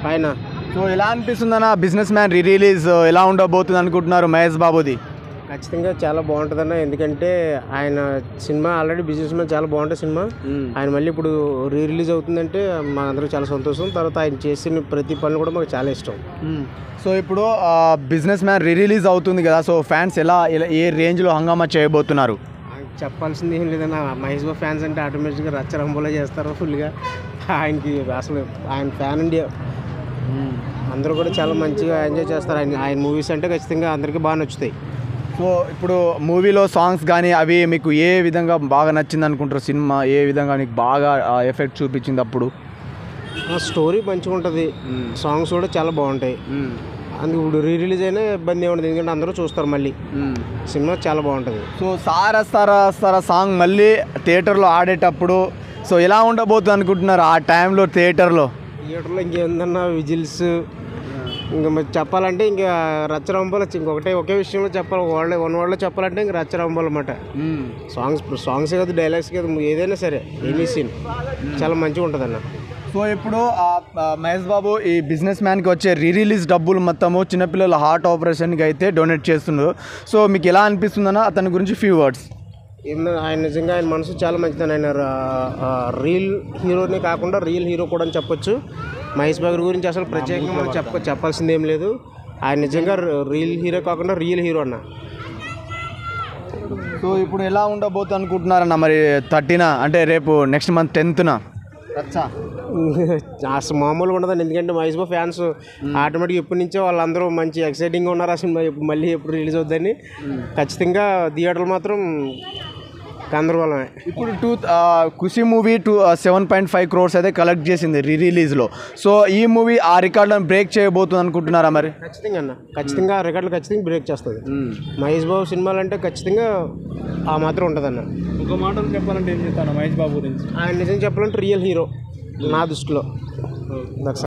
ఆయన సో ఎలా అనిపిస్తుందన్న బిజినెస్ మ్యాన్ రీ రిలీజ్ ఎలా ఉండబోతుంది అనుకుంటున్నారు మహేష్ బాబుది ఖచ్చితంగా చాలా బాగుంటుందన్న ఎందుకంటే ఆయన సినిమా ఆల్రెడీ బిజినెస్ మ్యాన్ చాలా బాగుంటుంది సినిమా ఆయన మళ్ళీ ఇప్పుడు రీ రిలీజ్ అవుతుందంటే మా అందరూ చాలా సంతోషం తర్వాత ఆయన చేసిన ప్రతి పనులు కూడా మాకు చాలా ఇష్టం సో ఇప్పుడు బిజినెస్ మ్యాన్ రీ రిలీజ్ అవుతుంది కదా సో ఫ్యాన్స్ ఎలా ఎలా- ఏ రేంజ్లో హంగామా చేయబోతున్నారు ఆయన చెప్పాల్సింది ఏం లేదన్న మహేష్ బాబు ఫ్యాన్స్ అంటే ఆటోమేటిక్గా రచ్చరంబోలో చేస్తారు ఫుల్గా ఆయనకి అసలు ఆయన ఫ్యాన్ ఇండియా అందరూ కూడా చాలా మంచిగా ఎంజాయ్ చేస్తారు ఆయన ఆయన మూవీస్ అంటే ఖచ్చితంగా అందరికీ బాగా నచ్చుతాయి సో ఇప్పుడు మూవీలో సాంగ్స్ కానీ అవి మీకు ఏ విధంగా బాగా నచ్చింది అనుకుంటారు సినిమా ఏ విధంగా మీకు బాగా ఎఫెక్ట్ చూపించింది అప్పుడు ఆ స్టోరీ మంచిగా ఉంటుంది సాంగ్స్ కూడా చాలా బాగుంటాయి అందుకు ఇప్పుడు రీ రిలీజ్ అయినా ఇబ్బంది ఏముండదు ఎందుకంటే అందరూ చూస్తారు మళ్ళీ సినిమా చాలా బాగుంటుంది సో సారా సారా సారా సాంగ్ మళ్ళీ థియేటర్లో ఆడేటప్పుడు సో ఎలా ఉండబోతుంది అనుకుంటున్నారు ఆ టైంలో థియేటర్లో థియేటర్లో ఇంకేందన్నా విజిల్స్ ఇంకా మరి చెప్పాలంటే ఇంకా రచ్చరంబోలు ఇంకొకటే ఒకే విషయంలో చెప్పాలి వాళ్ళే వన్ వర్డ్లో చెప్పాలంటే ఇంకా రచ్చరంబోలు అనమాట సాంగ్స్ సాంగ్స్ కాదు డైలాగ్స్ కాదు ఏదైనా సరే ఎనీ సీన్ చాలా మంచిగా ఉంటుంది అన్న సో ఇప్పుడు ఆ, ఆ, మహేష్ బాబు ఈ బిజినెస్ మ్యాన్కి వచ్చే రీ రిలీజ్ డబ్బులు మొత్తము చిన్నపిల్లల హార్ట్ ఆపరేషన్కి అయితే డొనేట్ చేస్తున్నారు సో మీకు ఎలా అనిపిస్తుందన్న అతని గురించి ఫ్యూ వర్డ్స్ ఏందో ఆయన నిజంగా ఆయన మనసు చాలా మంచిదని ఆయన రా- ఆ, రీల్ హీరోనే కాకుండా రియల్ హీరో కూడా అని చెప్పొచ్చు మహేష్ బాబు గురించి అసలు ప్రత్యేకంగా మనం చెప్ప చెప్పాల్సింది ఏం లేదు ఆయన నిజంగా రియల్ హీరో కాకుండా రియల్ హీరో అన్న సో ఇప్పుడు ఎలా ఉండబోతుంది అనుకుంటున్నారన్న మరి థర్టీన అంటే రేపు నెక్స్ట్ మంత్ టెన్త్న అసలు మామూలుగా ఉండదండి ఎందుకంటే మహేష్ బాబు ఫ్యాన్స్ ఆటోమేటిక్ ఎప్పటి నుంచో వాళ్ళందరూ మంచి ఎక్సైటింగ్గా ఉన్నారు ఆ సినిమా ఎప్పుడు- మళ్ళీ ఎప్పుడు రిలీజ్ అవుద్దని ఖచ్చితంగా థియేటర్లు మాత్రం గందరగోళమే ఇప్పుడు two Khushi movie two seven point five crores అయితే కలెక్ట్ చేసింది రీ రిలీజ్లో సో ఈ మూవీ ఆ రికార్డులను బ్రేక్ చేయబోతుంది అనుకుంటున్నారా మరి ఖచ్చితంగా అన్న ఖచ్చితంగా ఆ రికార్డులు ఖచ్చితంగా బ్రేక్ చేస్తుంది మహేష్ బాబు సినిమాలు అంటే ఖచ్చితంగా ఆ మాత్రం ఉంటుంది అన్న ఒక మాటలు చెప్పాలంటే ఏం చెప్తాను మహేష్ బాబు గురించి ఆయన నిజం చెప్పాలంటే రియల్ హీరో నా దృష్టిలో దట్స్